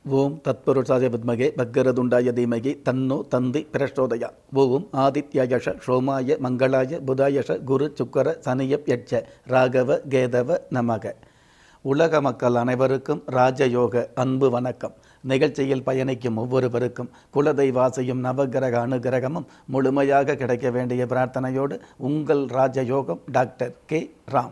ஓம் தத்புருஷாய வித்மகே பக்கரதுண்டாய தீமகி தன்னோ தந்தி பிரச்சோதயா ஓம் ஆதித்யயஷ சோமாய மங்களாய புதாயஷ குரு சுக்கர சனியப் யட்ச ராகவ கேதவ நமக உலக மக்கள் அனைவருக்கும் ராஜயோக அன்பு வணக்கம் நிகழ்ச்சியில் பயணிக்கும் ஒவ்வொருவருக்கும் குலதெய்வாசையும் நவகிரக அனுகிரகமும் முழுமையாக கிடைக்க வேண்டிய பிரார்த்தனையோடு உங்கள் ராஜயோகம் டாக்டர் கே ராம்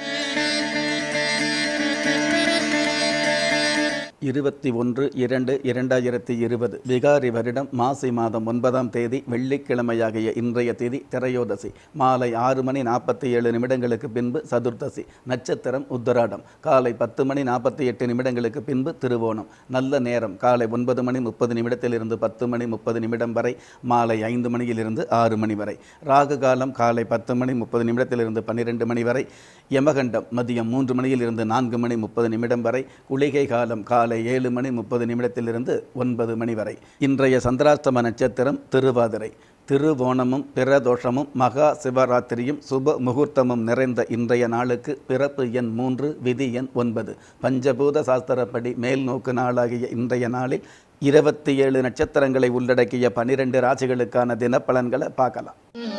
இருபத்தி ஒன்று இரண்டு இரண்டாயிரத்தி இருபது விகாரி வருடம் மாசி மாதம் ஒன்பதாம் தேதி வெள்ளிக்கிழமையாகிய இன்றைய தேதி திரையோதசி மாலை ஆறு மணி நாற்பத்தி ஏழு நிமிடங்களுக்கு பின்பு சதுர்த்தசி நட்சத்திரம் உத்தராடம் காலை பத்து மணி நாற்பத்தி எட்டு நிமிடங்களுக்கு பின்பு திருவோணம் நல்ல நேரம் காலை ஒன்பது மணி முப்பது நிமிடத்திலிருந்து பத்து மணி முப்பது நிமிடம் வரை மாலை ஐந்து மணியிலிருந்து ஆறு மணி வரை ராகு காலம் காலை பத்து மணி முப்பது நிமிடத்திலிருந்து பன்னிரெண்டு மணி வரை யமகண்டம் மதியம் மூன்று மணியிலிருந்து நான்கு மணி முப்பது நிமிடம் வரை குளிகை காலம் காலை ஏழு மணி முப்பது நிமிடத்திலிருந்து ஒன்பது மணி வரை இன்றைய சந்திராஷ்டம நட்சத்திரம் திருவாதிரை திருவோணமும் பிரதோஷமும் மகா சிவராத்திரியும் சுப முகூர்த்தமும் நிறைந்த இன்றைய நாளுக்கு பிறப்பு எண் மூன்று விதி எண் ஒன்பது பஞ்சபூத சாஸ்திரப்படி மேல் நோக்கு நாளாகிய இன்றைய நாளில் இருபத்தி ஏழு நட்சத்திரங்களை உள்ளடக்கிய பனிரெண்டு ராசிகளுக்கான தினப்பலன்களை பார்க்கலாம்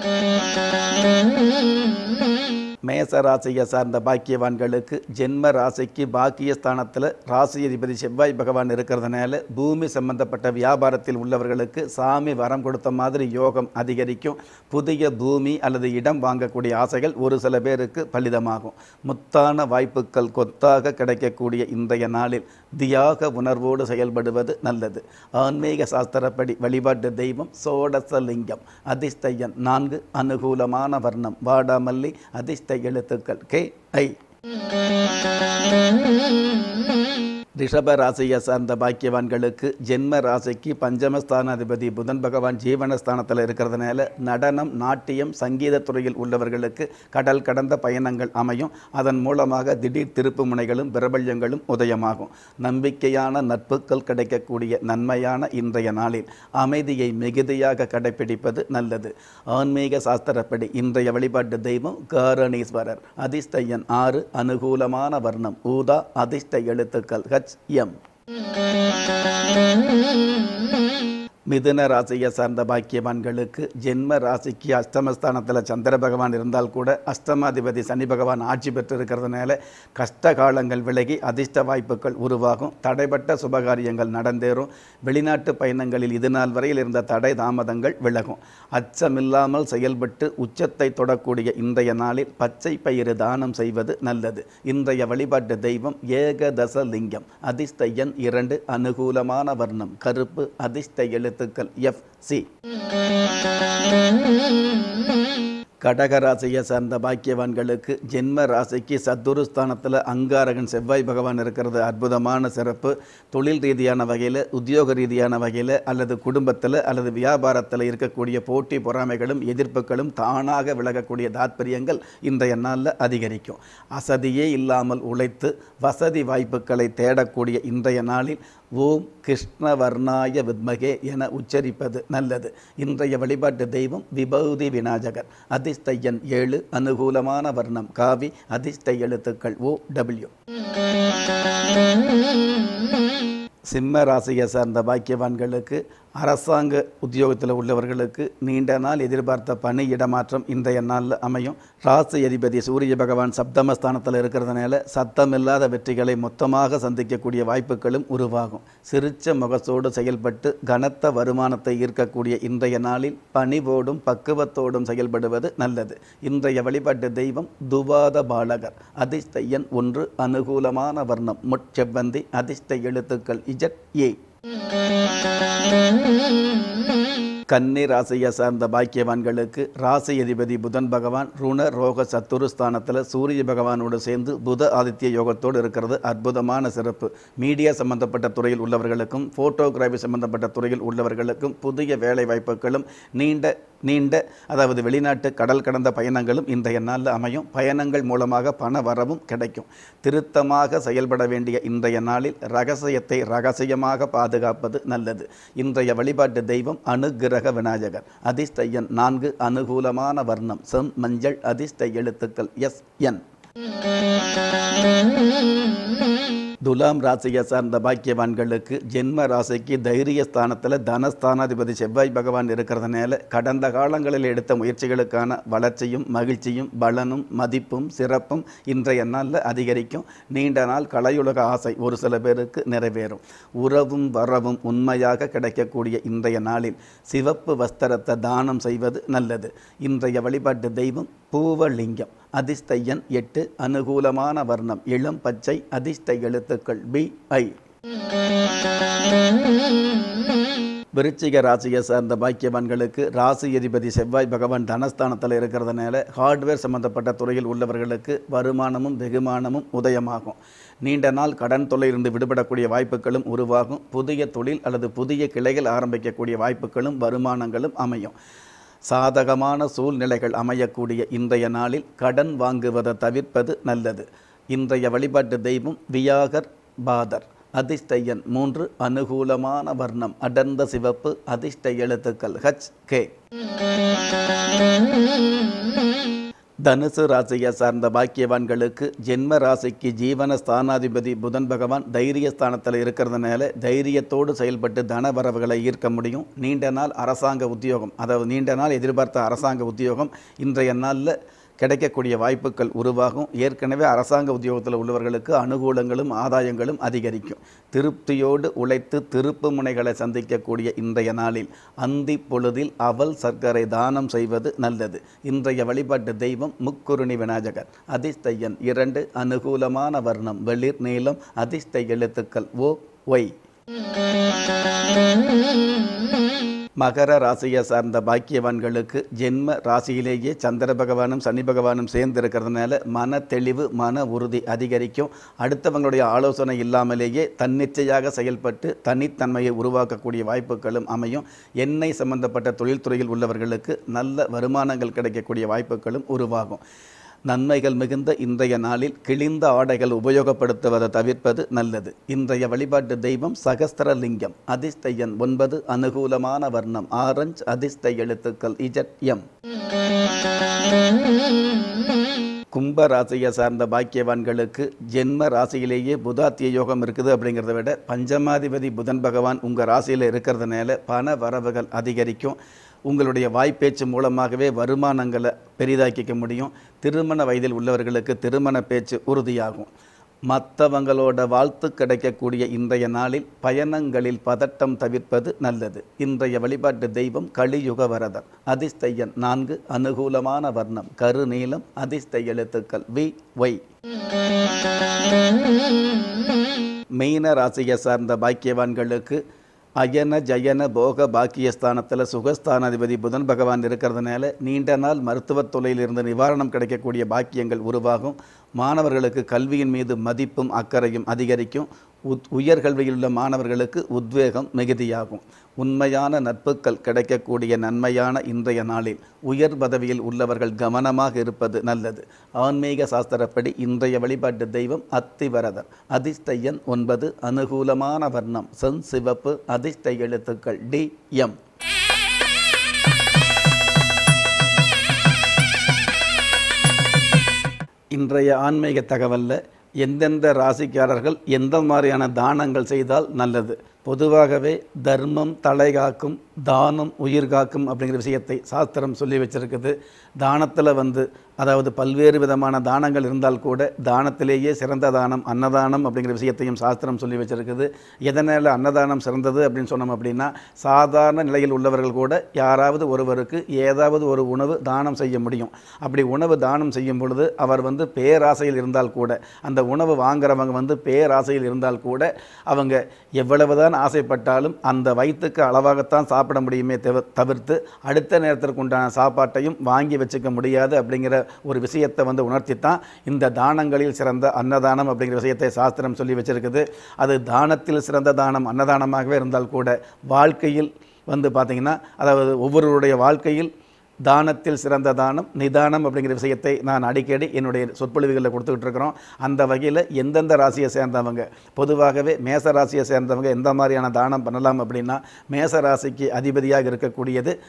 மேச ராசியை சார்ந்த பாக்கியவான்களுக்கு ஜென்ம ராசிக்கு பாக்கியஸ்தானத்தில் ராசி அதிபதி செவ்வாய் பகவான் இருக்கிறதுனால பூமி சம்பந்தப்பட்ட வியாபாரத்தில் உள்ளவர்களுக்கு சாமி வரம் கொடுத்த மாதிரி யோகம் அதிகரிக்கும் புதிய பூமி அல்லது இடம் வாங்கக்கூடிய ஆசைகள் ஒரு சில பேருக்கு பலிதமாகும் முத்தான வாய்ப்புகள் கொத்தாக கிடைக்கக்கூடிய இன்றைய நாளில் தியாக உணர்வோடு செயல்படுவது நல்லது ஆன்மீக சாஸ்திரப்படி வழிபாட்டு தெய்வம் சோடசலிங்கம் அதிஷ்டையன் நான்கு அனுகூலமான வர்ணம் வாடாமல்லி அதிர்ஷ்ட எழுத்துக்கள் கே ஐ ரிஷப ராசியை சார்ந்த பாக்கியவான்களுக்கு ஜென்ம ராசிக்கு பஞ்சமஸ்தானாதிபதி புதன் பகவான் ஜீவனஸ்தானத்தில் இருக்கிறதுனால நடனம் நாட்டியம் சங்கீத துறையில் உள்ளவர்களுக்கு கடல் கடந்த பயணங்கள் அமையும் அதன் மூலமாக திடீர் திருப்பு முனைகளும் பிரபல்யங்களும் உதயமாகும் நம்பிக்கையான நட்புகள் கிடைக்கக்கூடிய நன்மையான இன்றைய நாளில் அமைதியை மிகுதியாக கடைபிடிப்பது நல்லது ஆன்மீக சாஸ்திரப்படி இன்றைய வழிபாட்டு தெய்வம் காரணீஸ்வரர் அதிர்ஷ்டயன் ஆறு அனுகூலமான வர்ணம் ஊதா அதிர்ஷ்ட எழுத்துக்கள் ஹச் எம் மிதுன ராசியை சார்ந்த பாக்கியவான்களுக்கு ஜென்ம ராசிக்கு அஷ்டமஸ்தானத்தில் சந்திர பகவான் இருந்தால் கூட அஷ்டமாதிபதி சனி பகவான் ஆட்சி பெற்றிருக்கிறதுனால கஷ்ட காலங்கள் விலகி அதிர்ஷ்ட வாய்ப்புகள் உருவாகும் தடைப்பட்ட சுபகாரியங்கள் நடந்தேறும் வெளிநாட்டு பயணங்களில் இது நாள் வரையில் இருந்த தடை தாமதங்கள் விலகும் அச்சமில்லாமல் செயல்பட்டு உச்சத்தை தொடக்கூடிய இன்றைய நாளில் பச்சை பயிறு தானம் செய்வது நல்லது இன்றைய வழிபாட்டு தெய்வம் ஏகதச லிங்கம் அதிர்ஷ்ட எண் இரண்டு அனுகூலமான வர்ணம் கருப்பு அதிர்ஷ்ட எழுத்து எழுத்துக்கள் எஃப் சி கடகராசியை சார்ந்த பாக்கியவான்களுக்கு ஜென்ம ராசிக்கு சத்துருஸ்தானத்தில் அங்காரகன் செவ்வாய் பகவான் இருக்கிறது அற்புதமான சிறப்பு தொழில் ரீதியான வகையில் உத்தியோக ரீதியான வகையில் அல்லது குடும்பத்தில் அல்லது வியாபாரத்தில் இருக்கக்கூடிய போட்டி பொறாமைகளும் எதிர்ப்புகளும் தானாக விலகக்கூடிய தாத்பரியங்கள் இன்றைய நாளில் அதிகரிக்கும் அசதியே இல்லாமல் உழைத்து வசதி வாய்ப்புகளை தேடக்கூடிய இன்றைய நாளில் ஓம் கிருஷ்ணவர்ணாய வித்மகே என உச்சரிப்பது நல்லது இன்றைய வழிபாட்டு தெய்வம் விபௌதி விநாயகர் அதிர்ஷ்ட எண் ஏழு அனுகூலமான வர்ணம் காவி அதிர்ஷ்ட எழுத்துக்கள் ஓ டபிள்யூ சிம்ம ராசியை சார்ந்த பாக்கியவான்களுக்கு அரசாங்க உத்தியோகத்தில் உள்ளவர்களுக்கு நீண்ட நாள் எதிர்பார்த்த பணி இடமாற்றம் இன்றைய நாளில் அமையும் ராசி அதிபதி சூரிய பகவான் சப்தமஸ்தானத்தில் இருக்கிறதுனால சத்தமில்லாத வெற்றிகளை மொத்தமாக சந்திக்கக்கூடிய வாய்ப்புகளும் உருவாகும் சிரிச்ச முகத்தோடு செயல்பட்டு கனத்த வருமானத்தை ஈர்க்கக்கூடிய இன்றைய நாளில் பணிவோடும் பக்குவத்தோடும் செயல்படுவது நல்லது இன்றைய வழிபாட்டு தெய்வம் துவாத பாலகர் அதிர்ஷ்ட எண் ஒன்று அனுகூலமான வர்ணம் முட்செவ்வந்தி அதிர்ஷ்ட எழுத்துக்கள் இஜட் ஏ கன்னி ராசியை சார்ந்த பாக்கியவான்களுக்கு ராசி அதிபதி புதன் பகவான் ருண ரோக சத்துருஸ்தானத்தில் சூரிய பகவானோடு சேர்ந்து புத ஆதித்ய யோகத்தோடு இருக்கிறது அற்புதமான சிறப்பு மீடியா சம்பந்தப்பட்ட துறையில் உள்ளவர்களுக்கும் ஃபோட்டோகிராஃபி சம்பந்தப்பட்ட துறையில் உள்ளவர்களுக்கும் புதிய வேலை வாய்ப்புகளும் நீண்ட நீண்ட அதாவது வெளிநாட்டு கடல் கடந்த பயணங்களும் இன்றைய நாளில் அமையும் பயணங்கள் மூலமாக பண வரவும் கிடைக்கும் திருத்தமாக செயல்பட வேண்டிய இன்றைய நாளில் ரகசியத்தை ரகசியமாக பாதுகாப்பது நல்லது இன்றைய வழிபாட்டு தெய்வம் அனுகிரக விநாயகர் அதிர்ஷ்ட எண் நான்கு அனுகூலமான வர்ணம் செம் மஞ்சள் அதிர்ஷ்ட எழுத்துக்கள் எஸ் என் துலாம் ராசியை சார்ந்த பாக்கியவான்களுக்கு ஜென்ம ராசிக்கு தைரிய ஸ்தானத்தில் தனஸ்தானாதிபதி செவ்வாய் பகவான் இருக்கிறதுனால கடந்த காலங்களில் எடுத்த முயற்சிகளுக்கான வளர்ச்சியும் மகிழ்ச்சியும் பலனும் மதிப்பும் சிறப்பும் இன்றைய நாளில் அதிகரிக்கும் நீண்ட நாள் கலையுலக ஆசை ஒரு சில பேருக்கு நிறைவேறும் உறவும் வரவும் உண்மையாக கிடைக்கக்கூடிய இன்றைய நாளில் சிவப்பு வஸ்திரத்தை தானம் செய்வது நல்லது இன்றைய வழிபாட்டு தெய்வம் பூவலிங்கம் அதிர்ஷ்ட எண் எட்டு அனுகூலமான வர்ணம் இளம் பச்சை அதிர்ஷ்ட எழுத்துக்கள் பி ஐ விருச்சிக ராசியை சார்ந்த பாக்கியவான்களுக்கு ராசி அதிபதி செவ்வாய் பகவான் தனஸ்தானத்தில் இருக்கிறதுனால ஹார்ட்வேர் சம்பந்தப்பட்ட துறையில் உள்ளவர்களுக்கு வருமானமும் வெகுமானமும் உதயமாகும் நீண்ட நாள் கடன் தொல்லையிலிருந்து விடுபடக்கூடிய வாய்ப்புகளும் உருவாகும் புதிய தொழில் அல்லது புதிய கிளைகள் ஆரம்பிக்கக்கூடிய வாய்ப்புகளும் வருமானங்களும் அமையும் சாதகமான சூழ்நிலைகள் அமையக்கூடிய இன்றைய நாளில் கடன் வாங்குவதை தவிர்ப்பது நல்லது இன்றைய வழிபாட்டு தெய்வம் வியாகர் பாதர் அதிர்ஷ்ட எண் மூன்று அனுகூலமான வர்ணம் அடர்ந்த சிவப்பு அதிர்ஷ்ட எழுத்துக்கள் ஹச் கே தனுசு ராசியை சார்ந்த பாக்கியவான்களுக்கு ஜென்ம ராசிக்கு ஜீவன ஸ்தானாதிபதி புதன் பகவான் தைரிய ஸ்தானத்தில் இருக்கிறதுனால தைரியத்தோடு செயல்பட்டு தன வரவுகளை ஈர்க்க முடியும் நீண்ட நாள் அரசாங்க உத்தியோகம் அதாவது நீண்ட நாள் எதிர்பார்த்த அரசாங்க உத்தியோகம் இன்றைய நாளில் கிடைக்கக்கூடிய வாய்ப்புகள் உருவாகும் ஏற்கனவே அரசாங்க உத்தியோகத்தில் உள்ளவர்களுக்கு அனுகூலங்களும் ஆதாயங்களும் அதிகரிக்கும் திருப்தியோடு உழைத்து திருப்பு முனைகளை சந்திக்கக்கூடிய இன்றைய நாளில் அந்தி பொழுதில் அவல் சர்க்கரை தானம் செய்வது நல்லது இன்றைய வழிபாட்டு தெய்வம் முக்குருணி விநாயகர் அதிர்ஷ்ட எண் இரண்டு அனுகூலமான வர்ணம் வெளிர் நீளம் அதிர்ஷ்ட எழுத்துக்கள் ஓ ஒய் மகர ராசியை சார்ந்த பாக்கியவான்களுக்கு ஜென்ம ராசியிலேயே சந்திர பகவானும் சனி பகவானும் சேர்ந்து இருக்கிறதுனால மன தெளிவு மன உறுதி அதிகரிக்கும் அடுத்தவங்களுடைய ஆலோசனை இல்லாமலேயே தன்னிச்சையாக செயல்பட்டு தனித்தன்மையை உருவாக்கக்கூடிய வாய்ப்புகளும் அமையும் எண்ணெய் சம்பந்தப்பட்ட தொழில்துறையில் உள்ளவர்களுக்கு நல்ல வருமானங்கள் கிடைக்கக்கூடிய வாய்ப்புகளும் உருவாகும் நன்மைகள் மிகுந்த இன்றைய நாளில் கிழிந்த ஆடைகள் உபயோகப்படுத்துவதை தவிர்ப்பது நல்லது இன்றைய வழிபாட்டு தெய்வம் சகஸ்திரலிங்கம் அதிர்ஷ்ட எண் ஒன்பது அனுகூலமான வர்ணம் ஆரஞ்ச் அதிர்ஷ்ட எழுத்துக்கள் இஜட் எம் கும்ப ராசியை சார்ந்த பாக்கியவான்களுக்கு ஜென்ம ராசியிலேயே புதாத்திய யோகம் இருக்குது அப்படிங்கிறத விட பஞ்சமாதிபதி புதன் பகவான் உங்கள் ராசியில் இருக்கிறதுனால பண வரவுகள் அதிகரிக்கும் உங்களுடைய வாய்ப்பேச்சு மூலமாகவே வருமானங்களை பெரிதாக்கிக்க முடியும் திருமண வயதில் உள்ளவர்களுக்கு திருமண பேச்சு உறுதியாகும் மற்றவங்களோட வாழ்த்து கிடைக்கக்கூடிய இன்றைய நாளில் பயணங்களில் பதட்டம் தவிர்ப்பது நல்லது இன்றைய வழிபாட்டு தெய்வம் கலியுக வரதர் அதிர்ஷ்ட எண் நான்கு அனுகூலமான வர்ணம் கருநீலம் அதிர்ஷ்ட எழுத்துக்கள் வி ஒய் மீன ராசியை சார்ந்த பாக்கியவான்களுக்கு அயன ஜயன போக பாக்கியஸ்தானத்தில் சுகஸ்தானாதிபதி புதன் பகவான் இருக்கிறதுனால நீண்ட நாள் மருத்துவத் தொழிலிருந்து நிவாரணம் கிடைக்கக்கூடிய பாக்கியங்கள் உருவாகும் மாணவர்களுக்கு கல்வியின் மீது மதிப்பும் அக்கறையும் அதிகரிக்கும் உத் உயர்கல்வியில் உள்ள மாணவர்களுக்கு உத்வேகம் மிகுதியாகும் உண்மையான நட்புகள் கிடைக்கக்கூடிய நன்மையான இன்றைய நாளில் உயர் பதவியில் உள்ளவர்கள் கவனமாக இருப்பது நல்லது ஆன்மீக சாஸ்திரப்படி இன்றைய வழிபாட்டு தெய்வம் அத்திவரதர் அதிர்ஷ்ட எண் ஒன்பது அனுகூலமான வர்ணம் சென் சிவப்பு அதிர்ஷ்ட எழுத்துக்கள் டி எம் இன்றைய ஆன்மீக தகவலில் எந்தெந்த ராசிக்காரர்கள் எந்த மாதிரியான தானங்கள் செய்தால் நல்லது பொதுவாகவே தர்மம் தலை காக்கும் தானம் உயிர் காக்கும் அப்படிங்கிற விஷயத்தை சாஸ்திரம் சொல்லி வச்சிருக்குது தானத்தில் வந்து அதாவது பல்வேறு விதமான தானங்கள் இருந்தால் கூட தானத்திலேயே சிறந்த தானம் அன்னதானம் அப்படிங்கிற விஷயத்தையும் சாஸ்திரம் சொல்லி வச்சிருக்குது எதனால் அன்னதானம் சிறந்தது அப்படின்னு சொன்னோம் அப்படின்னா சாதாரண நிலையில் உள்ளவர்கள் கூட யாராவது ஒருவருக்கு ஏதாவது ஒரு உணவு தானம் செய்ய முடியும் அப்படி உணவு தானம் செய்யும் பொழுது அவர் வந்து பேராசையில் இருந்தால் கூட அந்த உணவு வாங்குறவங்க வந்து பேராசையில் இருந்தால் கூட அவங்க எவ்வளவுதான் ஆசைப்பட்டாலும் அந்த வயிற்றுக்கு அளவாகத்தான் சாப்பிட முடியுமே தவிர- தவிர்த்து அடுத்த நேரத்திற்கு உண்டான சாப்பாட்டையும் வாங்கி வச்சுக்க முடியாது அப்படிங்கிற ஒரு விஷயத்தை வந்து உணர்த்தி தான் இந்த தானங்களில் சிறந்த அன்னதானம் அப்படிங்கிற விஷயத்தை சாஸ்திரம் சொல்லி வச்சிருக்குது அது தானத்தில் சிறந்த தானம் அன்னதானமாகவே இருந்தால் கூட வாழ்க்கையில் வந்து பார்த்திங்கன்னா அதாவது ஒவ்வொருவருடைய வாழ்க்கையில் தானத்தில் சிறந்த தானம் நிதானம் அப்படிங்கிற விஷயத்தை நான் அடிக்கடி என்னுடைய சொற்பொழிவுகளில் கொடுத்துக்கிட்டு இருக்கிறோம் அந்த வகையில் எந்தெந்த ராசியை சேர்ந்தவங்க பொதுவாகவே மேச ராசியை சேர்ந்தவங்க எந்த மாதிரியான தானம் பண்ணலாம் அப்படின்னா மேச ராசிக்கு அதிபதியாக இருக்கக்கூடியது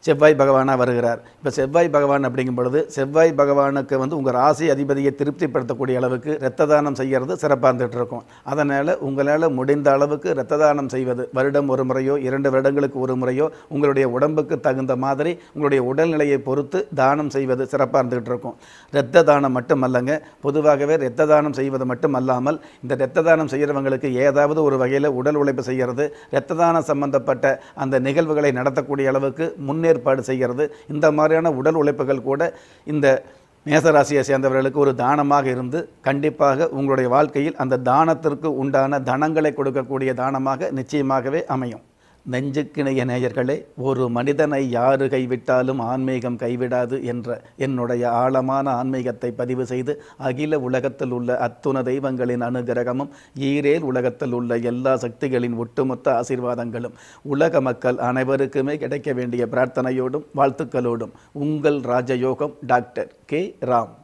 செவ்வாய் பகவானாக வருகிறார் இப்போ செவ்வாய் பகவான் அப்படிங்கும் பொழுது செவ்வாய் பகவானுக்கு வந்து உங்கள் ராசி அதிபதியை திருப்திப்படுத்தக்கூடிய அளவுக்கு இரத்த தானம் செய்கிறது சிறப்பாக இருந்துகிட்டு இருக்கும் அதனால் உங்களால் முடிந்த அளவுக்கு இரத்த தானம் செய்வது வருடம் ஒரு முறையோ இரண்டு வருடங்களுக்கு ஒரு முறையோ உங்களுடைய உடம்புக்கு தகுந்த மாதிரி உங்களுடைய உடல்நிலையை பொறுத்து தானம் செய்வது சிறப்பாக இருந்துகிட்டு இருக்கும் இரத்த தானம் மட்டுமல்லங்க பொதுவாகவே இரத்த தானம் செய்வது மட்டும் அல்லாமல் இந்த இரத்த தானம் செய்கிறவங்களுக்கு ஏதாவது ஒரு வகையில் உடல் உழைப்பு செய்கிறது இரத்த தானம் சம்பந்தப்பட்ட அந்த நிகழ்வுகளை நடத்தக்கூடிய அளவுக்கு முன்னேற்பாடு செய்கிறது இந்த மாதிரியான உடல் உழைப்புகள் கூட இந்த மேசராசியை சேர்ந்தவர்களுக்கு ஒரு தானமாக இருந்து கண்டிப்பாக உங்களுடைய வாழ்க்கையில் அந்த தானத்திற்கு உண்டான தனங்களை கொடுக்கக்கூடிய தானமாக நிச்சயமாகவே அமையும் நெஞ்சுக்கிணைய நேயர்களே ஒரு மனிதனை யாரு கைவிட்டாலும் ஆன்மீகம் கைவிடாது என்ற என்னுடைய ஆழமான ஆன்மீகத்தை பதிவு செய்து அகில உலகத்தில் உள்ள அத்துண தெய்வங்களின் அனுகிரகமும் ஈரேல் உலகத்தில் உள்ள எல்லா சக்திகளின் ஒட்டுமொத்த ஆசீர்வாதங்களும் உலக மக்கள் அனைவருக்குமே கிடைக்க வேண்டிய பிரார்த்தனையோடும் வாழ்த்துக்களோடும் உங்கள் ராஜயோகம் டாக்டர் கே ராம்